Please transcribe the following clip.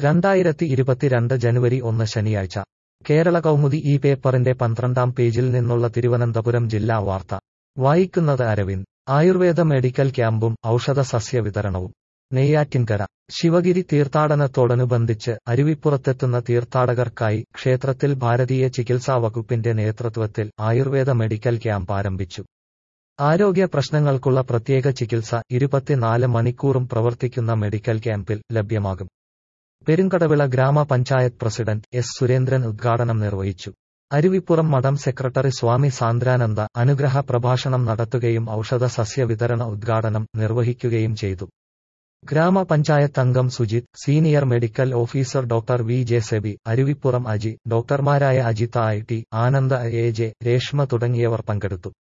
രണ്ടായിരത്തി ഇരുപത്തിരണ്ട് ജനുവരി ഒന്ന് ശനിയാഴ്ച കേരള കൗമുദി ഈ പേപ്പറിന്റെ പന്ത്രണ്ടാം പേജിൽ നിന്നുള്ള തിരുവനന്തപുരം ജില്ലാ വാർത്ത വായിക്കുന്നത് അരവിന്ദ് ആയുർവേദ മെഡിക്കൽ ക്യാമ്പും ഔഷധ സസ്യ വിതരണവും നെയ്യാറ്റിൻകര ശിവഗിരി തീർത്ഥാടനത്തോടനുബന്ധിച്ച് അരുവിപ്പുറത്തെത്തുന്ന തീർത്ഥാടകർക്കായി ക്ഷേത്രത്തിൽ ഭാരതീയ ചികിത്സാ വകുപ്പിന്റെ നേതൃത്വത്തിൽ ആയുർവേദ മെഡിക്കൽ ക്യാമ്പ് ആരംഭിച്ചു ആരോഗ്യ പ്രശ്നങ്ങൾക്കുള്ള പ്രത്യേക ചികിത്സ ഇരുപത്തിനാല് മണിക്കൂറും പ്രവർത്തിക്കുന്ന മെഡിക്കൽ ക്യാമ്പിൽ ലഭ്യമാകും പെരുങ്കടവിള ഗ്രാമപഞ്ചായത്ത് പ്രസിഡന്റ് എസ് സുരേന്ദ്രൻ ഉദ്ഘാടനം നിർവഹിച്ചു അരുവിപ്പുറം മഠം സെക്രട്ടറി സ്വാമി സാന്ദ്രാനന്ദ അനുഗ്രഹ പ്രഭാഷണം നടത്തുകയും ഔഷധ സസ്യ വിതരണ ഉദ്ഘാടനം നിർവഹിക്കുകയും ചെയ്തു ഗ്രാമപഞ്ചായത്ത് അംഗം Sujith senior medical officer doctor V J Sebi Aruvippuram Aji ഡോക്ടർമാരായ Ajitha I T Ananda A J Reshma തുടങ്ങിയവർ പങ്കെടുത്തു